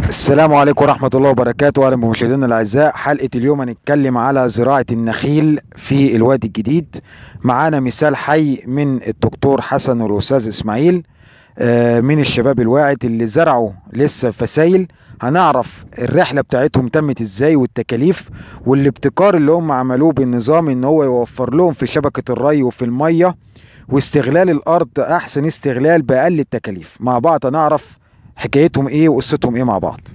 السلام عليكم ورحمة الله وبركاته أهلا بمشاهدينا الأعزاء حلقة اليوم هنتكلم على زراعة النخيل في الوادي الجديد معانا مثال حي من الدكتور حسن والأستاذ إسماعيل آه، من الشباب الواعد اللي زرعوا لسه فسايل هنعرف الرحلة بتاعتهم تمت ازاي والتكاليف والابتكار اللي هم عملوه بالنظام ان هو يوفر لهم في شبكة الري وفي المية واستغلال الأرض أحسن استغلال بأقل التكاليف مع بعض هنعرف حكايتهم ايه وقصتهم ايه مع بعض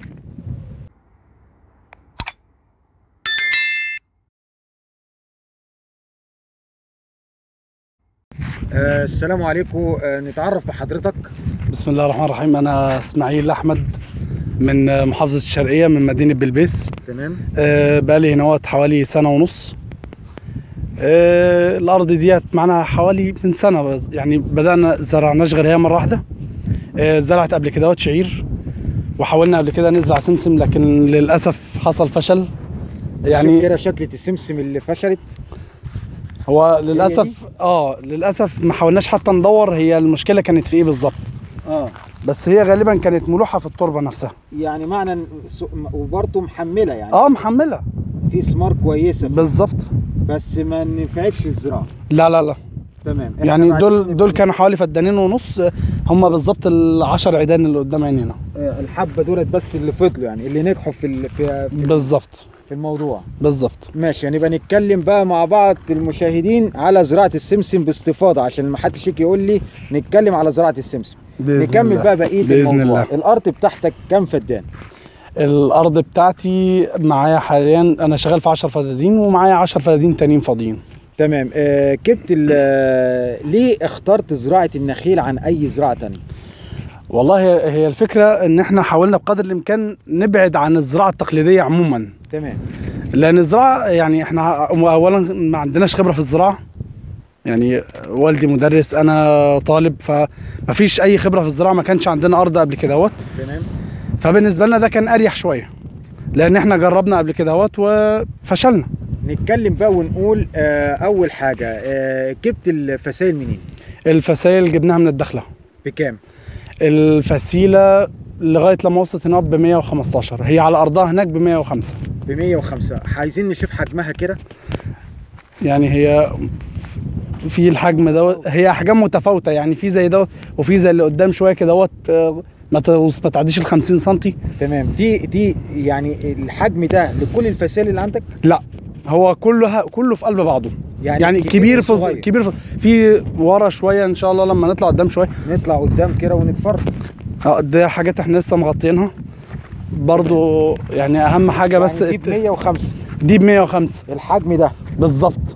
آه السلام عليكم آه نتعرف بحضرتك بسم الله الرحمن الرحيم انا اسماعيل احمد من محافظه الشرقيه من مدينه بلبيس تمام آه، بقالي هنا وقت حوالي سنه ونص آه، الارض ديت معنا حوالي من سنه بس يعني بدانا زرعناش غير هي مره واحده آه، زرعت قبل كده شعير وحاولنا قبل كده نزرع سمسم لكن للاسف حصل فشل يعني يعني كده شكلة السمسم اللي فشلت هو دي؟ للاسف اه للاسف ما حاولناش حتى ندور هي المشكله كانت في ايه بالظبط اه بس هي غالبا كانت ملوحه في التربه نفسها يعني معنى إن سو- وبرضه محملة يعني اه محمله في ثمار كويسة بالظبط بس ما نفعتش الزراعة لا لا لا تمام إحنا يعني بعدين دول دول كانوا حوالي فدانين ونص هم بالظبط العشر عيدان اللي قدام عينينا آه، الحبة دولت بس اللي فضلوا يعني اللي نجحوا في ال- في في- بالظبط في الموضوع بالظبط ماشي هنبقى نتكلم بقى مع بعض المشاهدين على زراعة السمسم باستفاضة عشان ما حدش يجي يقول لي نتكلم على زراعة السمسم بإذن نكمل الله. بقى بقية بإذن الموضوع الله. الأرض بتاعتك كام فدان الارض بتاعتي معايا حاليا انا شغال في 10 فدادين ومعايا 10 فدادين تانيين فاضيين تمام آه كبت ال- آه، ليه اخترت زراعة النخيل عن أي زراعة تانية والله هي هي الفكره ان احنا حاولنا بقدر الامكان نبعد عن الزراعه التقليديه عموما تمام لان الزراعه يعني احنا اولا ما عندناش خبره في الزراعه يعني والدي مدرس انا طالب فمفيش اي خبره في الزراعه ما كانش عندنا ارض قبل كده اهوت تمام فبالنسبه لنا ده كان اريح شويه لان احنا جربنا قبل كده اهوت وفشلنا نتكلم بقى ونقول آه أول حاجة آه جبت الفسائل منين الفسائل جبناها من الدخله بكام الفسيله لغايه لما وصلت هنا ب 115 هي على ارضها هناك ب 105 ب 105 عايزين نشوف حجمها كده يعني هي في الحجم دوت هي احجام متفاوته يعني في زي دوت وفي زي اللي قدام شويه كده دوت آه، ما توص- ما تعديش ال 50 سم تمام دي دي يعني الحجم ده لكل الفسائل اللي عندك لا هو كله كله في قلب بعضه يعني, يعني كبير في وصغير. كبير في, في ورا شويه ان شاء الله لما نطلع قدام شويه نطلع قدام كده ونتفرج اه ده حاجات احنا لسه مغطينها برضو يعني اهم حاجه بس يعني دي ب 105 دي ب 105 الحجم ده بالظبط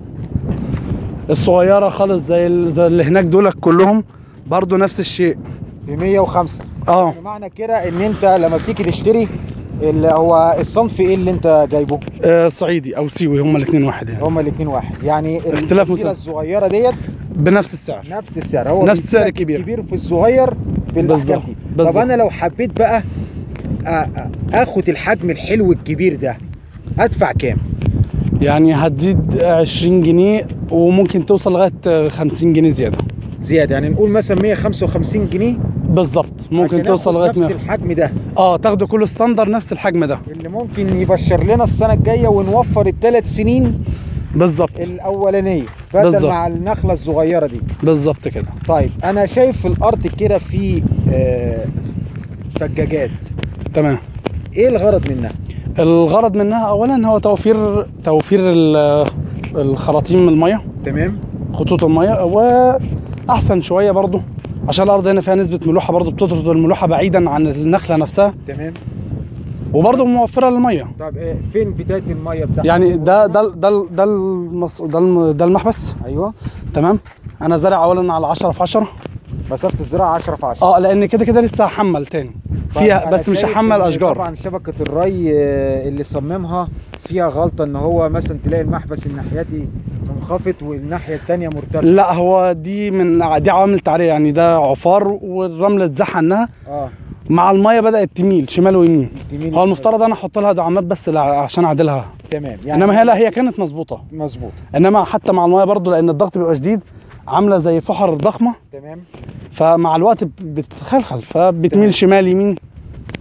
الصغيره خالص زي ال- زي اللي هناك دول كلهم برضو نفس الشيء ب 105 اه معنى كده ان انت لما بتيجي تشتري اللي هو الصنف ايه اللي انت جايبه آه، صعيدي او سيوي هما الاثنين واحد يعني هما الاثنين واحد يعني اختلاف الفسيلة مسا- الصغيره ديت بنفس السعر نفس السعر هو نفس السعر بيديلك الكبير. الكبير في الصغير في الاحجام بالظبط، دي طب بالظبط. انا لو حبيت بقى آ- آ- اخد الحجم الحلو الكبير ده ادفع كام يعني هتزيد 20 جنيه وممكن توصل لغايه 50 جنيه زياده زياده يعني نقول مثلا 155 جنيه بالظبط ممكن عشان توصل آخد لغايه نفس 100 الحجم ده اه تاخده كله ستاندر نفس الحجم ده اللي ممكن يبشر لنا السنه الجايه ونوفر الثلاث سنين بالظبط الاولانيه بدل بالظبط. مع النخله الصغيره دي بالظبط كده طيب انا شايف في الارض كده في آه، فجاجات تمام ايه الغرض منها الغرض منها اولا هو توفير توفير ال- الخراطيم من الميه تمام خطوط الميه واحسن شويه برضو عشان الارض هنا فيها نسبه ملوحه برضو بتطرد الملوحه بعيدا عن النخله نفسها تمام وبرضو موفره للميه طب آه، فين بدايه الميه بتاعتك يعني ده ده ده ده المص... ده, الم... ده المحبس ايوه تمام انا زارع اولا على 10 في 10 مسافه الزراعه 10 في 10 اه لان كده كده لسه هحمل تاني فيها بس مش هحمل اشجار طبعا شبكه الري آه، اللي صممها فيها غلطه ان هو مثلا تلاقي المحبس الناحيتي منخفض والناحيه الثانيه مرتفع لا هو دي من دي عوامل تعريه يعني ده عفار والرمل اتزح عنها اه مع الميه بدات تميل شمال ويمين تميل هو المفترض انا احط لها دعامات بس لع- عشان اعدلها تمام انما هي لا هي كانت مظبوطه مظبوط انما حتى مع الميه برضو لان الضغط بيبقى شديد عامله زي فحر ضخمه تمام فمع الوقت ب- بتخلخل تمام. فبتميل شمال يمين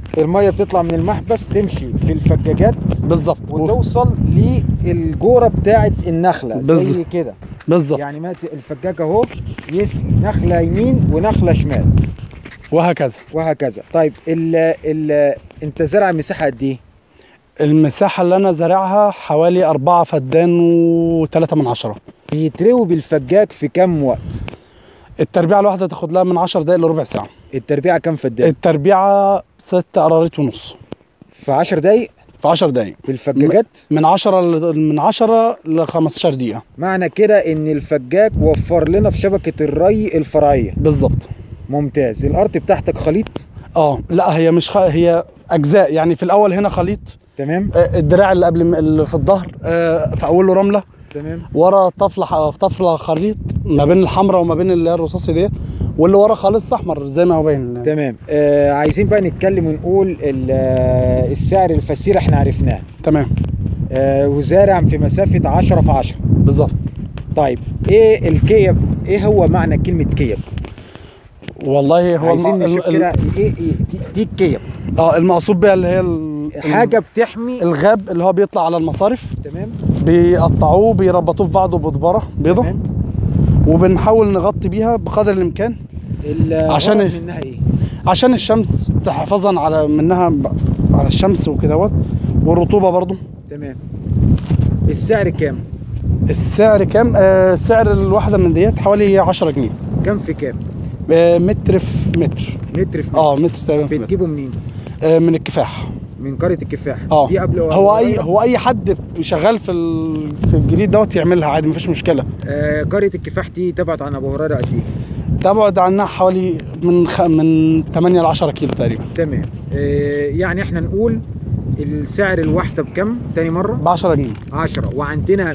الميه بتطلع من المحبس تمشي في الفجاجات بالظبط وتوصل للجوره بتاعه النخله زي بالظبط. كده بالظبط يعني ما ت- الفجاج اهو يسقي نخله يمين ونخله شمال وهكذا وهكذا طيب ال ال انت زرع مساحه قد ايه المساحه اللي انا زارعها حوالي أربعة فدان وتلاتة من عشرة بيتروي بالفجاج في كام وقت التربيعه الواحده تاخد لها من 10 دقائق لربع ساعه التربيعه كام فدان التربيعه ست قرارات ونص في 10 دقايق في 10 دقائق بالفجاجات من 10 ل- من 10 ل 15 دقيقه معنى كده ان الفجاج وفر لنا في شبكه الري الفرعيه بالظبط ممتاز الارض بتاعتك خليط اه لا هي مش خ... هي اجزاء يعني في الاول هنا خليط تمام آه، الدراع اللي قبل م- اللي في الظهر آه، في اوله رمله تمام ورا طفله ح- طفله خليط ما بين الحمراء وما بين اللي هي الرصاصي ديت واللي ورا خالص احمر زي ما هو باين تمام آه عايزين بقى نتكلم ونقول ال- آه، السعر الفسيل احنا عرفناه تمام آه وزارع في مسافه 10 في 10 بالظبط طيب ايه الكيب ايه هو معنى كلمه كيب والله هو عايزين الم... نشوف ال- كده ال- ايه ايه دي- دي الكيب اه المقصود بيها اللي هي ال... حاجه بتحمي الغاب اللي هو بيطلع على المصارف تمام بيقطعوه بيربطوه في بعضه بضباره بيضه تمام وبنحاول نغطي بيها بقدر الامكان ال- عشان غرض ال- منها ايه عشان الشمس تحفظا على منها ب- على الشمس وكدهوت والرطوبه برضو تمام السعر كام السعر كام آه سعر الواحده من ديت حوالي 10 جنيه كام في كام آه متر في متر متر في متر اه متر تقريبا في متر. بتجيبه منين آه من الكفاح من قريه الكفاح اه دي قبل هو اي هو اي حد شغال في ال... في الجديد دوت يعملها عادي مفيش مشكله آه قريه الكفاح دي تبعد عن ابو هريره قد ايه تبعد عنها حوالي من خ... من 8 ل 10 كيلو تقريبا تمام آه يعني احنا نقول السعر الواحده بكام تاني مره ب 10 جنيه 10 وعندنا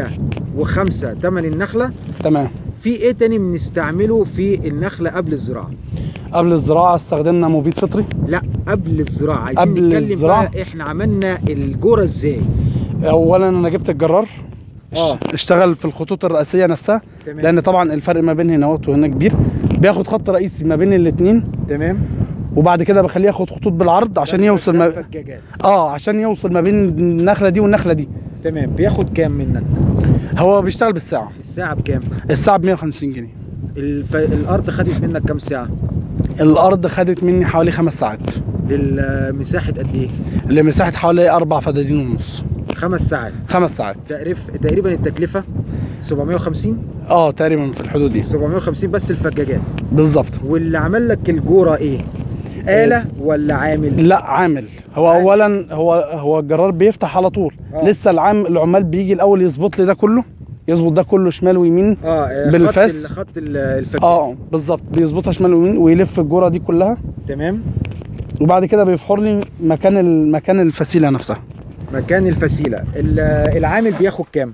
105 تمن النخله تمام في ايه تاني بنستعمله في النخله قبل الزراعه قبل الزراعه استخدمنا مبيد فطري لا قبل الزراعه عايزين قبل نتكلم الزراعة؟ بقى احنا عملنا الجوره ازاي اولا انا جبت الجرار اه اشتغل في الخطوط الرئيسيه نفسها تمام لان طبعا الفرق ما بين هنا وهنا كبير بياخد خط رئيسي ما بين الاثنين تمام وبعد كده بخليه ياخد خطوط بالعرض عشان يوصل ما... فجاجات اه عشان يوصل ما بين النخله دي والنخله دي تمام بياخد كام منك هو بيشتغل بالساعه الساعه بكام الساعه ب 150 جنيه الف... الارض خدت منك كام ساعه الارض خدت مني حوالي خمس ساعات للمساحه قد ايه لمساحه حوالي اربع فدادين ونص خمس ساعات خمس ساعات تقريف تقريبا التكلفه 750 اه تقريبا في الحدود دي 750 بس الفجاجات بالظبط واللي عمل لك الجوره ايه آلة ولا عامل لا عامل هو عامل. اولا هو هو الجرار بيفتح على طول آه. لسه العام العمال بيجي الاول يظبط لي ده كله يظبط ده كله شمال ويمين اه آه، بالفاس. خط ال- خط ال- الفجاج اه بالظبط بيظبطها شمال ويمين ويلف الجوره دي كلها تمام وبعد كده بيفحر لي مكان ال- مكان الفسيله نفسها مكان الفسيله ال- العامل بياخد كام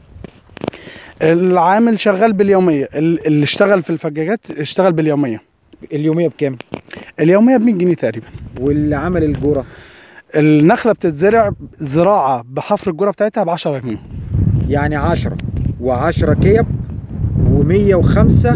العامل شغال باليوميه ال- اللي اشتغل في الفجاجات اشتغل باليوميه اليوميه بكام اليوميه ب 100 جنيه تقريبا واللي عمل الجوره النخله بتتزرع زراعه بحفر الجوره بتاعتها ب 10 جنيه يعني 10 و10 كيب و105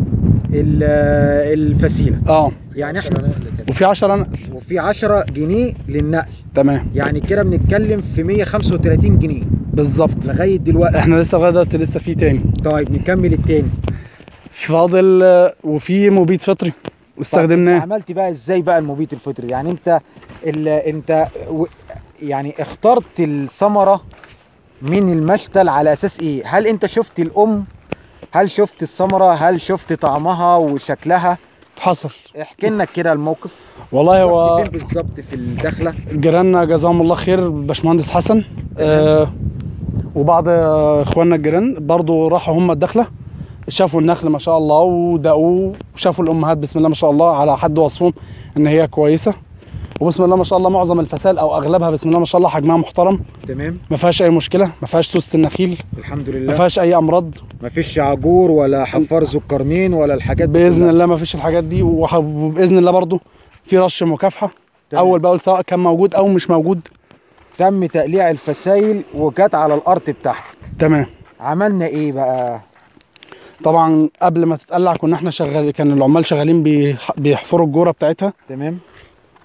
الفسيله اه يعني احنا وفي 10 نقل وفي 10 جنيه للنقل تمام يعني كده بنتكلم في 135 جنيه بالظبط لغايه دلوقتي احنا لسه لغايه دلوقتي لسه في تاني طيب نكمل التاني فاضل آه، وفي مبيد فطري طب استخدمناه عملت بقى ازاي بقى المبيد الفطري يعني انت ال... انت و... يعني اخترت الثمره من المشتل على اساس ايه هل انت شفت الام هل شفت الثمره هل شفت طعمها وشكلها حصل احكي لنا كده الموقف والله رحت هو فين بالظبط في الدخله جيراننا جزاهم الله خير باشمهندس حسن آه وبعض آه، اخواننا الجيران برضو راحوا هم الدخله شافوا النخل ما شاء الله ودقوه وشافوا الامهات بسم الله ما شاء الله على حد وصفهم ان هي كويسه وبسم الله ما شاء الله معظم الفسائل او اغلبها بسم الله ما شاء الله حجمها محترم تمام ما فيهاش اي مشكله ما فيهاش سوسه النخيل الحمد ما لله فيهاش اي امراض مفيش عجور ولا حفار ذو القرنين ولا الحاجات دي باذن كلها. الله ما فيش الحاجات دي وح- وباذن الله برضو في رش مكافحه تمام. اول باول سواء كان موجود او مش موجود تم تقليع الفسايل وجت على الارض بتاعتك تمام عملنا ايه بقى طبعا قبل ما تتقلع كنا احنا شغال كان العمال شغالين بيح- بيحفروا الجوره بتاعتها تمام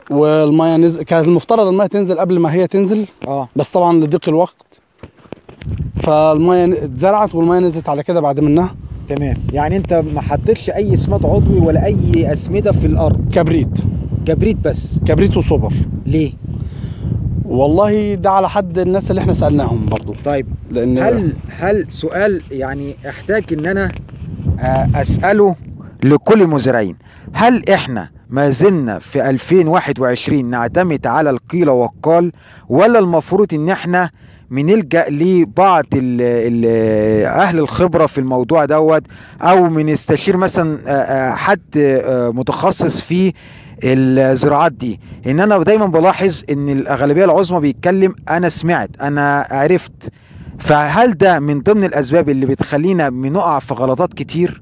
والميه نزل كانت المفترض الميه تنزل قبل ما هي تنزل اه بس طبعا لضيق الوقت فالميه ن- اتزرعت والميه نزلت على كده بعد منها تمام يعني انت ما حطيتش اي اسماد عضوي ولا اي اسمده في الارض كبريت كبريت بس كبريت وسوبر ليه والله ده على حد الناس اللي احنا سالناهم برضو طيب لان هل هل سؤال يعني احتاج ان انا آه، اساله لكل المزارعين هل احنا ما زلنا في 2021 نعتمد على القيل والقال ولا المفروض ان احنا بنلجا لبعض ال ال اهل الخبره في الموضوع دوت او بنستشير مثلا آه، آه، حد آه، متخصص في الزراعات دي ان انا دايما بلاحظ ان الاغلبيه العظمى بيتكلم انا سمعت انا عرفت فهل ده من ضمن الاسباب اللي بتخلينا بنقع في غلطات كتير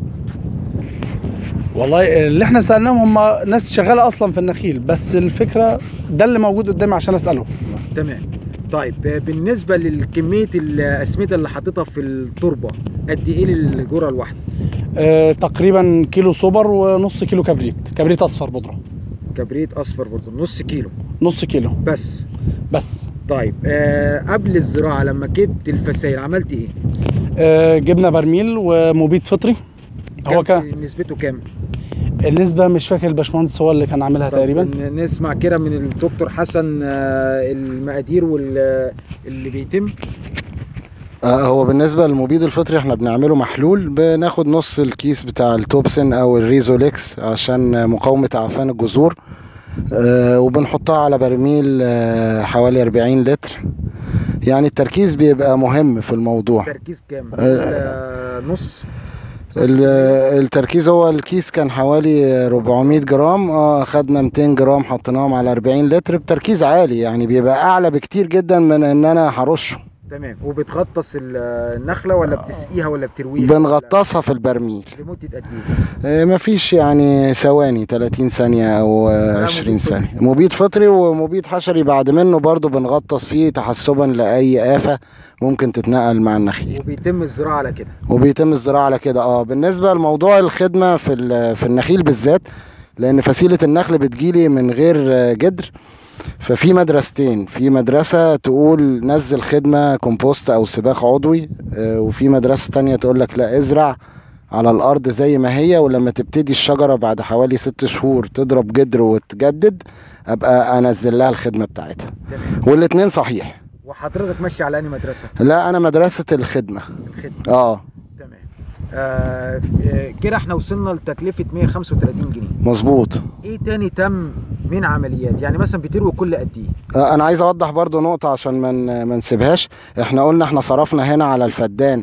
والله اللي احنا سالناهم هم ناس شغاله اصلا في النخيل بس الفكره ده اللي موجود قدامي عشان اساله تمام طيب آه، بالنسبه لكميه الاسمده اللي حاططها في التربه قد ايه للجره الواحده اه تقريبا كيلو سوبر ونص كيلو كبريت كبريت اصفر بودره كبريت اصفر برضه نص كيلو نص كيلو بس بس طيب آه قبل الزراعه لما جبت الفسائل عملت ايه اه جبنا برميل ومبيد فطري هو كام- كان نسبته كام النسبه مش فاكر الباشمهندس هو اللي كان عاملها طب تقريبا ن- نسمع كده من الدكتور حسن آه، المقادير وال- اللي بيتم آه، هو بالنسبة للمبيد الفطري احنا بنعمله محلول بناخد نص الكيس بتاع التوبسن او الريزوليكس عشان مقاومة عفان الجذور آه، وبنحطها على برميل آه، حوالي 40 لتر يعني التركيز بيبقى مهم في الموضوع تركيز كام آه. آه، نص ال- التركيز هو الكيس كان حوالي 400 جرام اه خدنا 200 جرام حطيناهم على 40 لتر بتركيز عالي يعني بيبقى اعلى بكتير جدا من ان انا هرشه تمام وبتغطس ال- النخله ولا بتسقيها ولا بترويها بنغطسها في البرميل لمده قد ايه آه، مفيش يعني ثواني 30 ثانية أو آه، مبيد 20 فطري. ثانية مبيد فطري ومبيد حشري بعد منه برضو بنغطس فيه تحسبا لأي آفة ممكن تتنقل مع النخيل وبيتم الزراعه على كده وبيتم الزراعة على كده اه بالنسبة لموضوع الخدمة في ال- في النخيل بالذات لأن فسيلة النخل بتجيلي من غير آه، جدر ففي مدرستين في مدرسة تقول نزل خدمة كومبوست أو سباخ عضوي آه، وفي مدرسة تانية تقول لك لا ازرع على الأرض زي ما هي ولما تبتدي الشجرة بعد حوالي ست شهور تضرب جدر وتجدد أبقى أنزل لها الخدمة بتاعتها تمام والاتنين صحيح وحضرتك ماشي على انهي مدرسه لا أنا مدرسة الخدمة الخدمه اه تمام آه آه، كده احنا وصلنا لتكلفه 135 جنيه مظبوط ايه تاني تم من عمليات يعني مثلا بتروي كل قد ايه آه، انا عايز اوضح برضو نقطة عشان ما ن- ما نسيبهاش احنا قلنا احنا صرفنا هنا على الفدان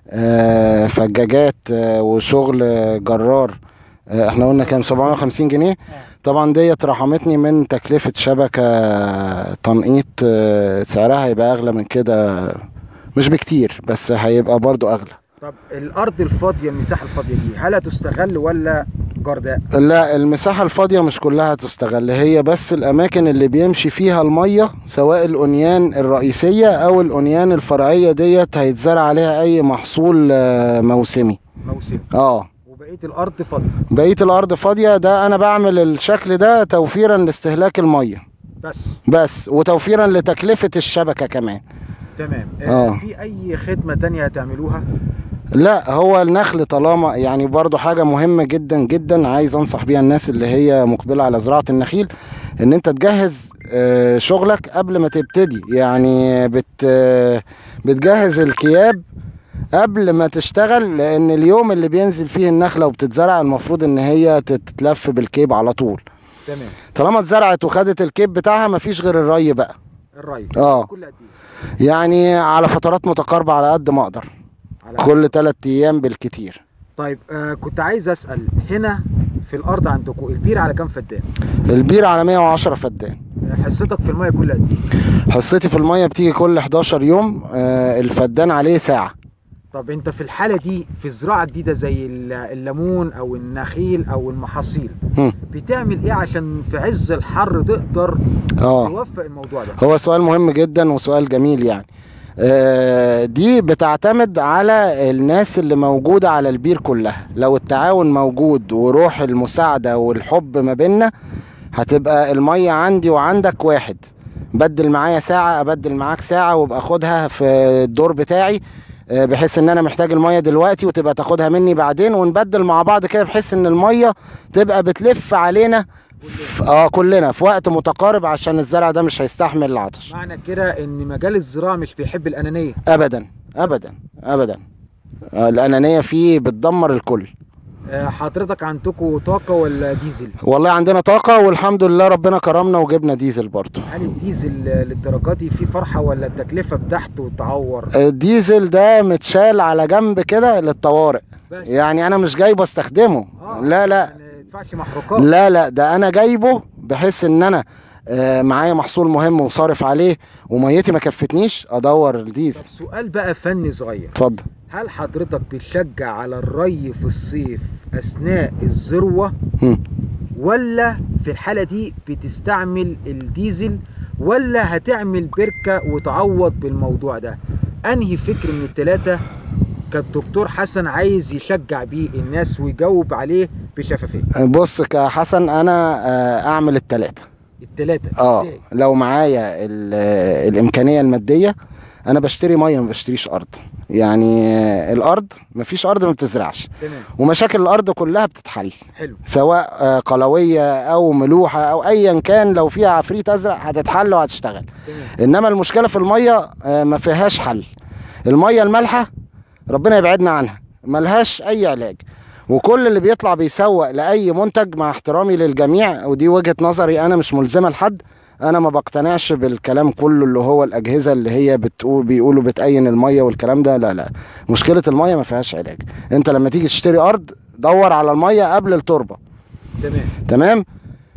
آه، فجاجات آه، وشغل آه، جرار آه، احنا قلنا كام 750 جنيه طبعا ديت رحمتني من تكلفة شبكة تنقيط آه، سعرها هيبقى اغلى من كده مش بكتير بس هيبقى برضو اغلى طب الارض الفاضيه المساحه الفاضيه دي هل هتستغل ولا جرداء لا المساحة الفاضية مش كلها تستغل هي بس الأماكن اللي بيمشي فيها المية سواء الأنيان الرئيسية أو الأنيان الفرعية ديت هيتزرع عليها أي محصول آه، موسمي موسم اه وبقيه الارض فاضيه بقية الأرض فاضية ده أنا بعمل الشكل ده توفيرا لاستهلاك المية بس بس وتوفيرا لتكلفة الشبكة كمان تمام آه. آه. في اي خدمه تانية هتعملوها لا هو النخل طالما يعني برضو حاجة مهمة جدا جدا عايز انصح بيها الناس اللي هي مقبلة على زراعة النخيل ان انت تجهز آه، شغلك قبل ما تبتدي يعني بت آه، بتجهز الكياب قبل ما تشتغل لان اليوم اللي بينزل فيه النخلة وبتتزرع المفروض ان هي تتلف بالكيب على طول تمام طالما اتزرعت وخدت الكيب بتاعها مفيش غير الري بقى الري آه. كل قد ايه يعني على فترات متقاربة على قد ما اقدر على كل ثلاث ايام بالكتير طيب آه كنت عايز اسال هنا في الارض عندكم البير على كام فدان البير على 110 فدان آه، حصتك في الميه كل قد ايه حصتي في المية بتيجي كل 11 يوم آه، الفدان عليه ساعة طب انت في الحاله دي في زراعه جديده زي ال- الليمون او النخيل او المحاصيل هم. بتعمل ايه عشان في عز الحر تقدر اه توفق الموضوع ده هو سؤال مهم جدا وسؤال جميل يعني آه، دي بتعتمد على الناس اللي موجودة على البير كلها لو التعاون موجود وروح المساعدة والحب ما بيننا هتبقى الميه عندي وعندك واحد بدل معايا ساعه ابدل معاك ساعه وابقى اخدها في الدور بتاعي آه، بحيث ان انا محتاج الميه دلوقتي وتبقى تاخدها مني بعدين ونبدل مع بعض كده بحيث ان الميه تبقى بتلف علينا ف- اه كلنا في وقت متقارب عشان الزرع ده مش هيستحمل العطش معنى كده ان مجال الزراعه مش بيحب الانانيه ابدا ابدا ابدا آه، الانانيه فيه بتدمر الكل آه، حضرتك عندكم طاقه ولا ديزل والله عندنا طاقه والحمد لله ربنا كرمنا وجبنا ديزل برضه هل الديزل آه، للدرجات دي فيه فرحه ولا التكلفه بتاعته تعور الديزل ده متشال على جنب كده للطوارئ بس يعني انا مش جايبه استخدمه آه، لا لا يعني ما يدفعش محروقات لا لا ده انا جايبه بحيث ان انا آه، معايا محصول مهم وصارف عليه وميتي ما كفتنيش ادور الديزل طب سؤال بقى فني صغير اتفضل هل حضرتك بتشجع على الري في الصيف اثناء الذروه هم. ولا في الحاله دي بتستعمل الديزل ولا هتعمل بركه وتعوض بالموضوع ده انهي فكر من الثلاثه كالدكتور حسن عايز يشجع بيه الناس ويجاوب عليه بشفافيه بص كحسن انا آه، اعمل التلاتة الثلاثه اه لو معايا ال- آه، الامكانيه الماديه انا بشتري ميه ما بشتريش ارض يعني آه، الارض مفيش ارض ما بتزرعش تمام ومشاكل الارض كلها بتتحل حلو سواء آه، قلويه او ملوحه او ايا كان لو فيها عفريت ازرق هتتحل وهتشتغل تمام انما المشكله في الميه آه، ما فيهاش حل الميه المالحه ربنا يبعدنا عنها ملهاش اي علاج وكل اللي بيطلع بيسوق لاي منتج مع احترامي للجميع ودي وجهه نظري انا مش ملزمه لحد انا ما بقتنعش بالكلام كله اللي هو الاجهزه اللي هي بتقول بيقولوا بتأين الميه والكلام ده لا لا مشكله الميه ما فيهاش علاج انت لما تيجي تشتري ارض دور على الميه قبل التربه تمام تمام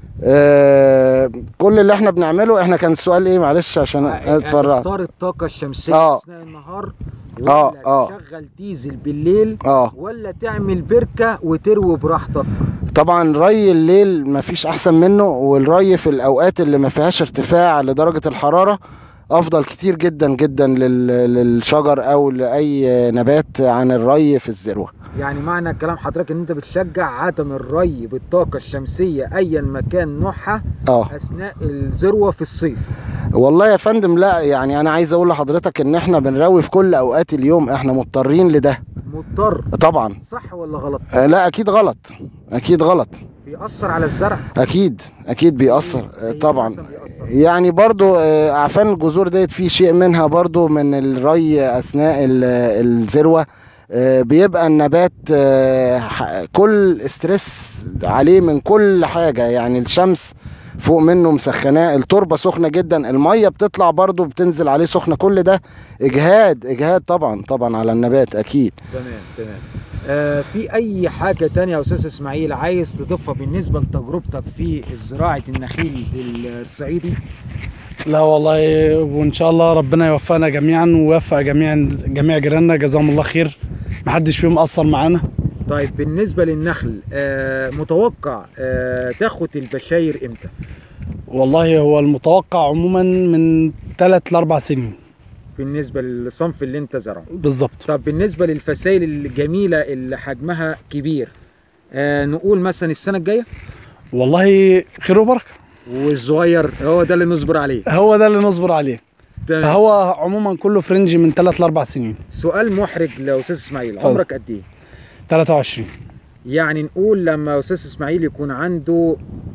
آه كل اللي احنا بنعمله احنا كان السؤال ايه معلش عشان اتفرج اختار الطاقه الشمسيه آه. اثناء النهار آه، ولا آه. تشغل ديزل بالليل اه ولا تعمل بركه وتروي براحتك طبعا ري الليل مفيش احسن منه والري في الاوقات اللي ما فيهاش ارتفاع لدرجه الحراره افضل كتير جدا جدا لل- للشجر او لاي نبات عن الري في الذروه يعني معنى كلام حضرتك ان انت بتشجع عدم الري بالطاقه الشمسيه ايا ما كان نوعها اه اثناء الذروه في الصيف والله يا فندم لا يعني انا عايز اقول لحضرتك ان احنا بنروي في كل اوقات اليوم احنا مضطرين لده مضطر طبعا صح ولا غلط آه، لا اكيد غلط اكيد غلط بيأثر على الزرع اكيد اكيد بيأثر آه، زي إيه طبعا مثلاً بيأثر؟ يعني برضو آه، اعفان الجذور ديت في شيء منها برضو من الري اثناء ال- الذروه آه، بيبقى النبات آه، ح- كل استرس عليه من كل حاجه يعني الشمس فوق منه مسخناه التربه سخنه جدا الميه بتطلع برضو بتنزل عليه سخنه كل ده اجهاد اجهاد طبعا طبعا على النبات اكيد تمام تمام آه في اي حاجه تانية يا استاذ اسماعيل عايز تضيفها بالنسبه لتجربتك في زراعه النخيل الصعيدي لا والله وان شاء الله ربنا يوفقنا جميعا ويوفق جميع جميع جيراننا جزاهم الله خير محدش فيهم قصر معانا طيب بالنسبه للنخل آه متوقع آه تاخد البشاير امتى والله هو المتوقع عموما من ثلاث لاربع سنين بالنسبه للصنف اللي انت زرعه بالظبط طب بالنسبه للفسائل الجميله اللي حجمها كبير آه نقول مثلا السنه الجايه والله خير وبركه والصغير هو ده اللي نصبر عليه هو ده اللي نصبر عليه تمام. فهو عموما كله فرنج من ثلاث لاربع سنين سؤال محرج لاستاذ اسماعيل اتفضل. عمرك قد ايه 23 يعني نقول لما استاذ اسماعيل يكون عنده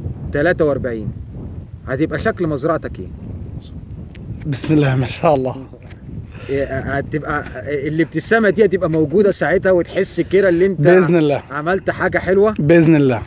43 هتبقى شكل مزرعتك ايه؟ بسم الله ما شاء الله إيه، هتبقى الابتسامه دي هتبقى موجوده ساعتها وتحس كده اللي انت باذن الله عملت حاجه حلوه باذن الله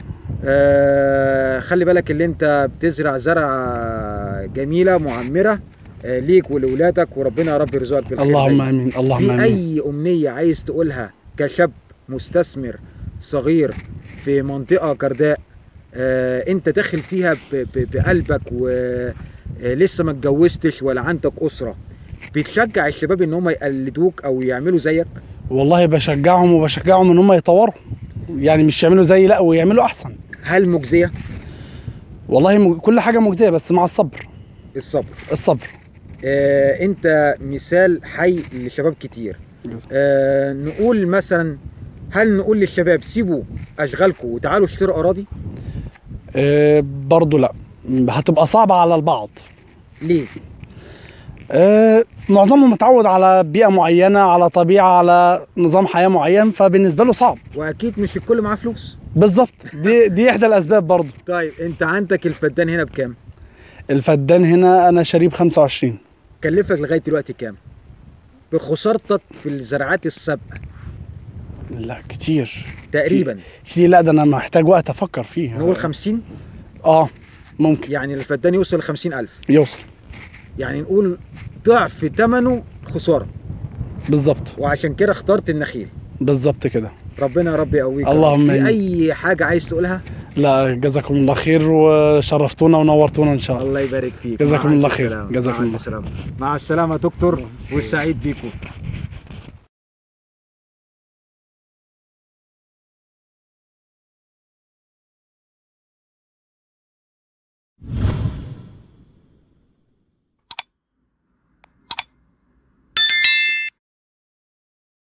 آه خلي بالك اللي انت بتزرع زرعه جميله معمره آه ليك ولولادك وربنا يا رب يرزقك بالخير اللهم دايماً. امين اللهم في امين اي امنيه عايز تقولها كشاب مستثمر صغير في منطقه جرداء آه انت داخل فيها ب- ب- بقلبك ولسه ما اتجوزتش ولا عندك اسره بتشجع الشباب ان هم يقلدوك او يعملوا زيك والله بشجعهم وبشجعهم ان هم يطوروا يعني مش يعملوا زي لا ويعملوا احسن هل مجزيه والله م... كل حاجه مجزيه بس مع الصبر الصبر الصبر آه انت مثال حي لشباب كتير آه نقول مثلا هل نقول للشباب سيبوا اشغالكم وتعالوا اشتروا اراضي آه برضو لا هتبقى صعبة على البعض ليه آه، معظمهم متعود على بيئة معينة على طبيعة على نظام حياة معين فبالنسبة له صعب واكيد مش الكل معاه فلوس بالظبط دي دي إحدى الأسباب برضو طيب انت عندك الفدان هنا بكام الفدان هنا أنا شاريه ب 25 كلفك لغايه دلوقتي كام بخسارتك في الزراعات السابقه لا كتير تقريبا كتير لا ده أنا محتاج وقت أفكر فيه نقول 50 اه ممكن يعني الفدان يوصل ل 50000 يوصل يعني نقول ضعف ثمنه خساره بالظبط وعشان كده اخترت النخيل بالظبط كده ربنا يا رب يقويك اللهم في آمين. اي حاجه عايز تقولها لا جزاكم الله خير وشرفتونا ونورتونا ان شاء الله الله يبارك فيك جزاكم مع الله ألف خير. سلامة. جزاكم مع الله ألف سلامة. مع السلامه يا دكتور والسعيد بيكم